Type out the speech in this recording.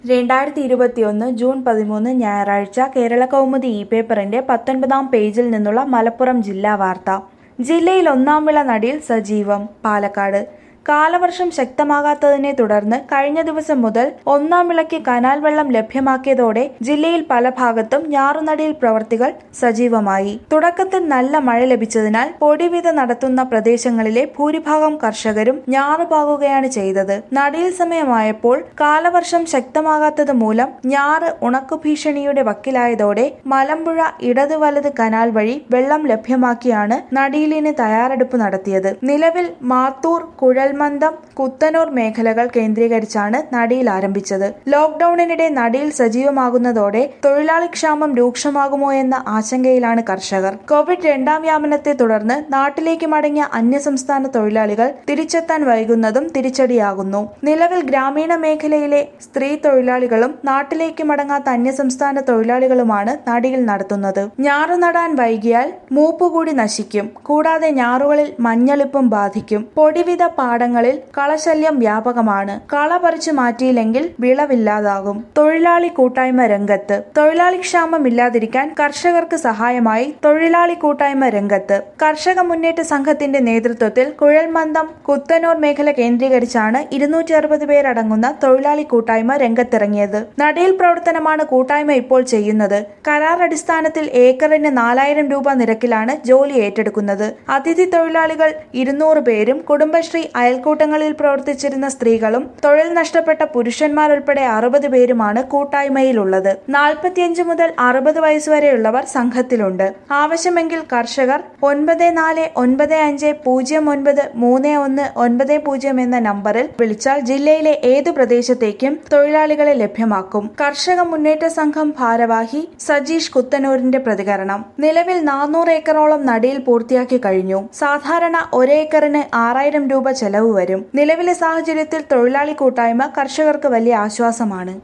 രണ്ടായിരത്തി ഇരുപത്തിയൊന്ന് ജൂൺ പതിമൂന്ന് ഞായറാഴ്ച കേരള കൗമുദി ഇ പേപ്പറിന്റെ പത്തൊൻപതാം പേജിൽ നിന്നുള്ള മലപ്പുറം ജില്ലാ വാർത്ത ജില്ലയിൽ ഒന്നാം വിള നടിയിൽ സജീവം പാലക്കാട് കാലവർഷം ശക്തമാകാത്തതിനെ തുടർന്ന് കഴിഞ്ഞ ദിവസം മുതൽ ഒന്നാം വിളയ്ക്ക് കനാൽ വെള്ളം ലഭ്യമാക്കിയതോടെ ജില്ലയിൽ പല ഭാഗത്തും ഞാറുനടിയിൽ പ്രവർത്തികൾ സജീവമായി തുടക്കത്തിൽ നല്ല മഴ ലഭിച്ചതിനാൽ പൊടിവിത നടത്തുന്ന പ്രദേശങ്ങളിലെ ഭൂരിഭാഗം കർഷകരും ഞാറുപാകുകയാണ് ചെയ്തത് നടീൽ സമയമായപ്പോൾ കാലവർഷം ശക്തമാകാത്തത് മൂലം ഞാറ് ഉണക്കു ഭീഷണിയുടെ വക്കിലായതോടെ മലമ്പുഴ ഇടത് വലത് കനാൽ വഴി വെള്ളം ലഭ്യമാക്കിയാണ് നടീലിന് തയ്യാറെടുപ്പ് നടത്തിയത് നിലവിൽ മാത്തൂർ കുഴൽമന്ദം കുത്തനൂർ മേഖലകൾ കേന്ദ്രീകരിച്ചാണ് നടീൽ ആരംഭിച്ചത് ലോക്ഡൌണിനിടെ നടീൽ സജീവമാകുന്നതോടെ തൊഴിലാളി ക്ഷാമം രൂക്ഷമാകുമോ എന്ന ആശങ്കയിലാണ് കർഷകർ കോവിഡ് രണ്ടാം വ്യാപനത്തെ തുടർന്ന് നാട്ടിലേക്ക് മടങ്ങിയ അന്യസംസ്ഥാന തൊഴിലാളികൾ തിരിച്ചെത്താൻ വൈകുന്നതും തിരിച്ചടിയാകുന്നു നിലവിൽ ഗ്രാമീണ മേഖലയിലെ സ്ത്രീ തൊഴിലാളികളും നാട്ടിലേക്ക് മടങ്ങാത്ത അന്യസംസ്ഥാന തൊഴിലാളികളുമാണ് നടീൽ നടത്തുന്നത് ഞാറു നടാൻ വൈകിയാൽ മൂപ്പുകൂടി നശിക്കും കൂടാതെ ഞാറുകളിൽ മഞ്ഞളിപ്പും ബാധിക്കും പൊടിവിധ പാടങ്ങളിൽ കളശല്യം വ്യാപകമാണ് കള പറിച്ചു മാറ്റിയില്ലെങ്കിൽ വിളവില്ലാതാകും തൊഴിലാളി കൂട്ടായ്മ രംഗത്ത് തൊഴിലാളി ക്ഷാമം ഇല്ലാതിരിക്കാൻ കർഷകർക്ക് സഹായമായി തൊഴിലാളി കൂട്ടായ്മ രംഗത്ത് കർഷക മുന്നേറ്റ സംഘത്തിന്റെ നേതൃത്വത്തിൽ കുഴൽമന്ദം കുത്തനൂർ മേഖല കേന്ദ്രീകരിച്ചാണ് ഇരുന്നൂറ്റി അറുപത് പേരടങ്ങുന്ന തൊഴിലാളി കൂട്ടായ്മ രംഗത്തിറങ്ങിയത് നടീൽ പ്രവർത്തനമാണ് കൂട്ടായ്മ ഇപ്പോൾ ചെയ്യുന്നത് കരാർ അടിസ്ഥാനത്തിൽ ഏക്കറിന് നാലായിരം രൂപ നിരക്കിലാണ് ജോലി ഏറ്റെടുക്കുന്നത് അതിഥി തൊഴിലാളികൾ ഇരുന്നൂറ് പേരും കുടുംബശ്രീ അയൽക്കൂട്ടങ്ങളിൽ പ്രവർത്തിച്ചിരുന്ന സ്ത്രീകളും തൊഴിൽ നഷ്ടപ്പെട്ട പുരുഷന്മാരുൾപ്പെടെ അറുപത് പേരുമാണ് കൂട്ടായ്മയിലുള്ളത് നാൽപ്പത്തിയഞ്ച് മുതൽ അറുപത് വയസ്സുവരെയുള്ളവർ സംഘത്തിലുണ്ട് ആവശ്യമെങ്കിൽ കർഷകർ ഒൻപത് നാല് ഒൻപത് അഞ്ച് പൂജ്യം ഒൻപത് മൂന്ന് ഒന്ന് ഒൻപത് പൂജ്യം എന്ന നമ്പറിൽ വിളിച്ചാൽ ജില്ലയിലെ ഏതു പ്രദേശത്തേക്കും തൊഴിലാളികളെ ലഭ്യമാക്കും കർഷക മുന്നേറ്റ സംഘം ഭാരവാഹി സജീഷ് കുത്തനൂരിന്റെ പ്രതികരണം നിലവിൽ നാനൂറ് ഏക്കറോളം നടിയിൽ പൂർത്തിയാക്കി കഴിഞ്ഞു സാധാരണ ഒരേക്കറിന് ആറായിരം രൂപ ചെലവ് വരും നിലവിലെ സാഹചര്യത്തിൽ തൊഴിലാളി കൂട്ടായ്മ കർഷകർക്ക് വലിയ ആശ്വാസമാണ്